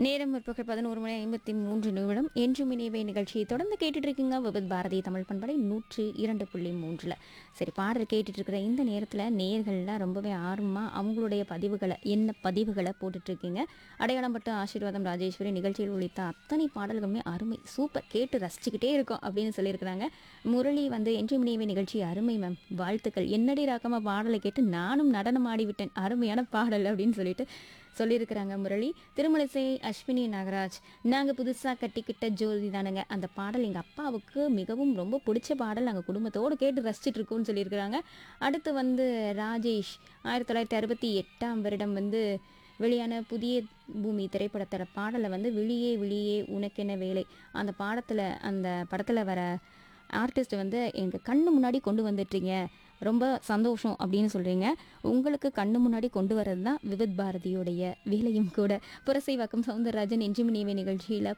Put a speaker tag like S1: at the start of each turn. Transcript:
S1: நேரம் முற்பகல் பதினோரு மணி ஐம்பத்தி மூன்று நிமிடம் என்று மினிவை நிகழ்ச்சியை தொடர்ந்து கேட்டுட்டு இருக்கீங்க விபத் பாரதி தமிழ் பண்பலை நூற்று இரண்டு புள்ளி மூன்றில் சரி பாடல் கேட்டுட்டு இருக்கிற இந்த நேரத்தில் நேர்கள்லாம் ரொம்பவே ஆர்வமாக அவங்களுடைய பதிவுகளை என்ன பதிவுகளை போட்டுட்டு இருக்கீங்க அடையாளம் பட்டு ஆசீர்வாதம் ராஜேஸ்வரி நிகழ்ச்சியில் ஒழித்த அத்தனை பாடல்களுமே அருமை சூப்பர் கேட்டு ரசிச்சுக்கிட்டே இருக்கோம் அப்படின்னு சொல்லியிருக்கிறாங்க முரளி வந்து என்று மினிவை நிகழ்ச்சி அருமை மேம் வாழ்த்துக்கள் என்னடி ராக்கமாக பாடலை கேட்டு நானும் நடனம் ஆடிவிட்டேன் அருமையான பாடல் அப்படின்னு சொல்லிட்டு சொல்லியிருக்கிறாங்க முரளி திருமலிசை அஸ்வினி நாகராஜ் நாங்கள் புதுசாக கட்டிக்கிட்ட ஜோதி தானுங்க அந்த பாடல் எங்கள் அப்பாவுக்கு மிகவும் ரொம்ப பிடிச்ச பாடல் நாங்கள் குடும்பத்தோடு கேட்டு ரசிச்சிட்டு இருக்கோம்னு சொல்லியிருக்கிறாங்க அடுத்து வந்து ராஜேஷ் ஆயிரத்தி தொள்ளாயிரத்தி அறுபத்தி எட்டாம் வருடம் வந்து வெளியான புதிய பூமி திரைப்படத்தோட பாடலை வந்து விழியே விழியே உனக்கென வேலை அந்த பாடத்தில் அந்த படத்தில் வர ஆர்டிஸ்ட் வந்து எங்கள் கண்ணு முன்னாடி கொண்டு வந்துட்டீங்க ரொம்ப சந்தோஷம் அப்படின்னு சொல்கிறீங்க உங்களுக்கு கண்ணு முன்னாடி கொண்டு வர்றது தான் விவித் பாரதியோடைய வேலையும் கூட புரசை வாக்கம் சவுந்தரராஜன் எஞ்சுமினிவை நிகழ்ச்சியில்